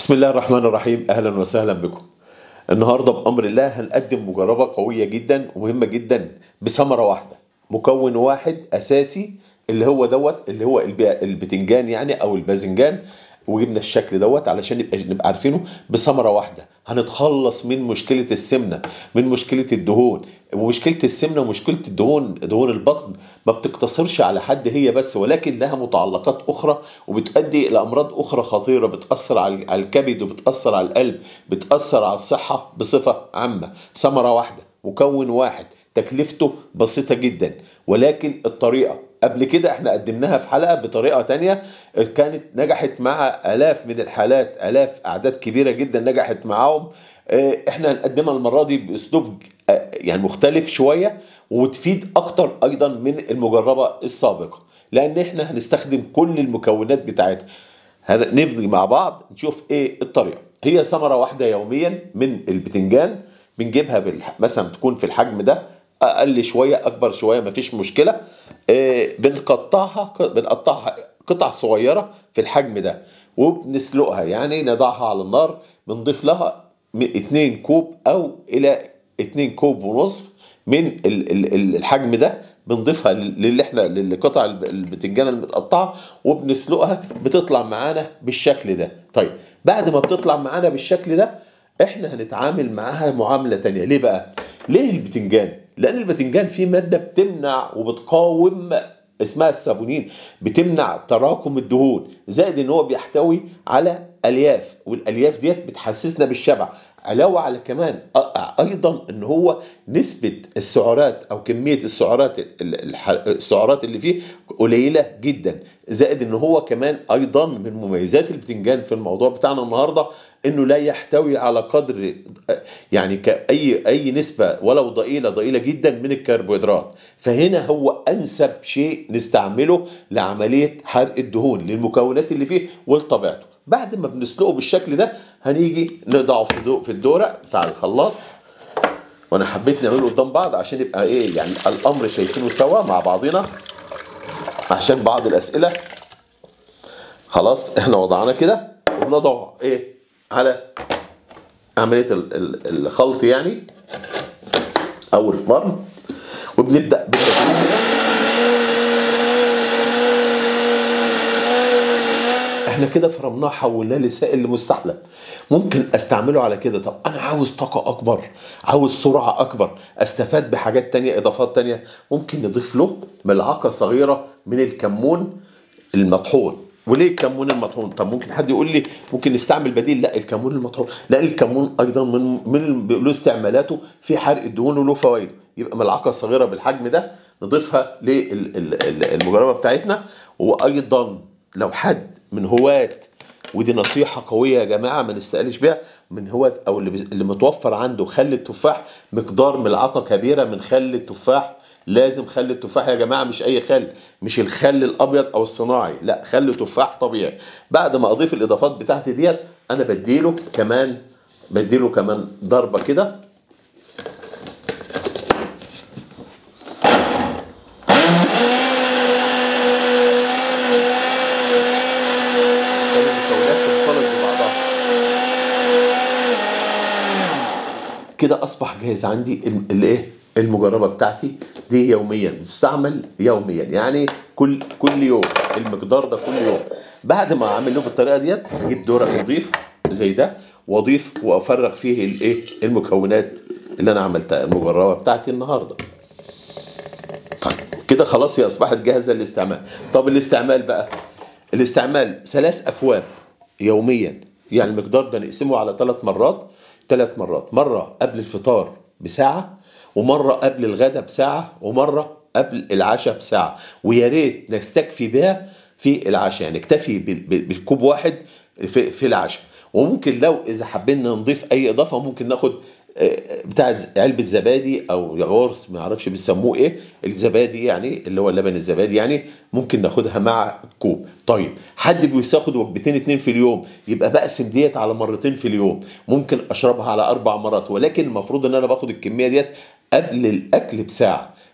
بسم الله الرحمن الرحيم اهلا وسهلا بكم النهارده بامر الله هنقدم مجربه قويه جدا ومهمه جدا بثمره واحده مكون واحد اساسي اللي هو دوت اللي هو الب- البتنجان يعني او الباذنجان وجبنا الشكل دوت علشان نبقى نبقى عارفينه بثمره واحده هنتخلص من مشكله السمنه من مشكله الدهون ومشكله السمنه ومشكله الدهون دهون البطن ما بتقتصرش على حد هي بس ولكن لها متعلقات اخرى وبتؤدي الى امراض اخرى خطيره بتاثر على على الكبد وبتاثر على القلب بتاثر على الصحه بصفه عامه ثمره واحده مكون واحد تكلفته بسيطه جدا ولكن الطريقه قبل كده احنا قدمناها في حلقه بطريقه تانية كانت نجحت مع الاف من الحالات الاف اعداد كبيره جدا نجحت معاهم اه، احنا هنقدمها المره دي باسلوب اه، يعني مختلف شويه وتفيد اكتر ايضا من المجربه السابقه لان احنا هنستخدم كل المكونات بتاعتها هنبني مع بعض نشوف ايه الطريقه هي ثمره واحده يوميا من البتنجان بنجيبها بالح... مثلا تكون في الحجم ده اقل شويه اكبر شويه مفيش مشكله آه بنقطعها بنقطعها قطع صغيره في الحجم ده وبنسلقها يعني نضعها على النار بنضيف لها 2 كوب او الى 2 كوب ونصف من ال- ال- ال- الحجم ده بنضيفها لل- للي احنا لقطع الب- البتنجان المتقطعه وبنسلقها بتطلع معانا بالشكل ده طيب بعد ما بتطلع معانا بالشكل ده احنا هنتعامل معاها معامله تانية ليه بقى ليه البتنجان لان البتنجان فيه ماده بتمنع وبتقاوم اسمها السابونين بتمنع تراكم الدهون زائد ان هو بيحتوي على الياف والالياف ديت بتحسسنا بالشبع علاوه على كمان أ- ايضا ان هو نسبه السعرات او كميه السعرات ال- الح- السعرات اللي فيه قليله جدا زائد ان هو كمان ايضا من مميزات البتنجان في الموضوع بتاعنا النهارده انه لا يحتوي على قدر يعني كاي اي نسبه ولو ضئيله ضئيله جدا من الكربوهيدرات فهنا هو انسب شيء نستعمله لعمليه حرق الدهون للمكونات اللي فيه ولطبيعته بعد ما بنسلقه بالشكل ده هنيجي نضعه في دو- في الدورق بتاع الخلاط وانا حبيت نعمله قدام بعض عشان يبقى ايه يعني الامر شايفينه سوا مع بعضنا عشان بعض الاسئله خلاص احنا وضعنا كده وبنضع ايه على عمليه ال- ال- الخلط يعني او الفرن وبنبدا بالتدريج احنا كده فرمناه حولناه لسائل مستحلى ممكن استعمله على كده طب انا عاوز طاقة اكبر عاوز سرعة اكبر استفاد بحاجات تانية اضافات تانية ممكن نضيف له ملعقة صغيرة من الكمون المطحون وليه الكمون المطحون طب ممكن حد يقول لي ممكن نستعمل بديل لا الكمون المطحون لا الكمون ايضا من من له استعمالاته في حرق الدهون وله فوائده يبقى ملعقة صغيرة بالحجم ده نضيفها للمجربة بتاعتنا وايضا لو حد من هواة ودي نصيحة قوية يا جماعة ما نستقلش بيها من هواة أو اللي, اللي متوفر عنده خل التفاح مقدار ملعقة كبيرة من خل التفاح لازم خل التفاح يا جماعة مش أي خل مش الخل الأبيض أو الصناعي لا خل تفاح طبيعي بعد ما أضيف الإضافات بتاعتي ديت أنا بديله كمان بديله كمان ضربة كده عشان المكونات تختلط ببعضها كده اصبح جاهز عندي الم- الايه المجربه بتاعتي دي يوميا بتستعمل يوميا يعني كل كل يوم المقدار ده كل يوم بعد ما اعمل له بالطريقه ديت اجيب دورق نضيف زي ده واضيف وافرغ فيه الايه المكونات اللي انا عملتها المجربه بتاعتي النهارده طيب كده خلاص هي اصبحت جاهزه للاستعمال طب الاستعمال بقى الاستعمال ثلاث اكواب يوميا يعني المقدار ده نقسمه على ثلاث مرات ثلاث مرات مره قبل الفطار بساعه ومره قبل الغداء بساعه ومره قبل العشاء بساعه ويا ريت نستكفي بها في العشاء يعني نكتفي بال- بال- بالكوب واحد في, في العشاء وممكن لو اذا حبينا نضيف اي اضافه ممكن ناخد آه، بتاعه علبه زبادي او يغورس ما اعرفش بيسموه ايه الزبادي يعني اللي هو اللبن الزبادي يعني ممكن ناخدها مع الكوب طيب حد بياخد وجبتين اتنين في اليوم يبقى بقسم ديت على مرتين في اليوم ممكن اشربها على اربع مرات ولكن المفروض ان انا باخد الكميه ديت قبل الاكل بساعه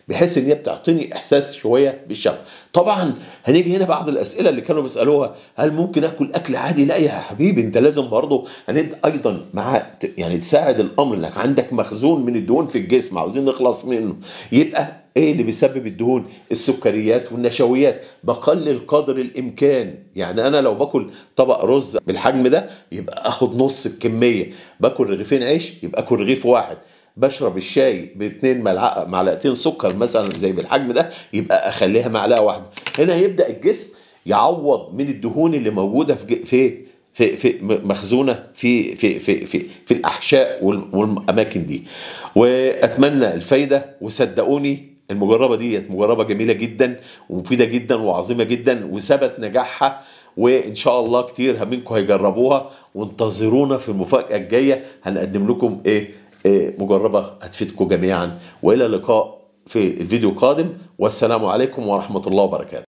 بحيث ان هي بتعطيني احساس شويه بالشبع طبعا هنيجي هنا بعض الاسئله اللي كانوا بيسالوها هل ممكن اكل اكل عادي لا يا حبيبي انت لازم برضه هنبدا ايضا مع يعني تساعد الامر انك عندك مخزون من الدهون في الجسم عاوزين نخلص منه يبقى ايه اللي بيسبب الدهون السكريات والنشويات بقلل قدر الامكان يعني انا لو باكل طبق رز بالحجم ده يبقى اخد نص الكميه باكل رغيفين عيش يبقى اكل رغيف واحد بشرب الشاي باتنين ملعقه معلقتين سكر مثلا زي بالحجم ده يبقى اخليها معلقه واحده هنا يبدا الجسم يعوض من الدهون اللي موجوده في في في في مخزونه في في في في, في الاحشاء والاماكن دي واتمنى الفايده وصدقوني المجربه ديت مجربه جميله جدا ومفيده جدا وعظيمه جدا وثبت نجاحها وان شاء الله كتير منكم هيجربوها وانتظرونا في المفاجاه الجايه هنقدم لكم ايه, إيه مجربه هتفيدكم جميعا والى اللقاء في الفيديو القادم والسلام عليكم ورحمه الله وبركاته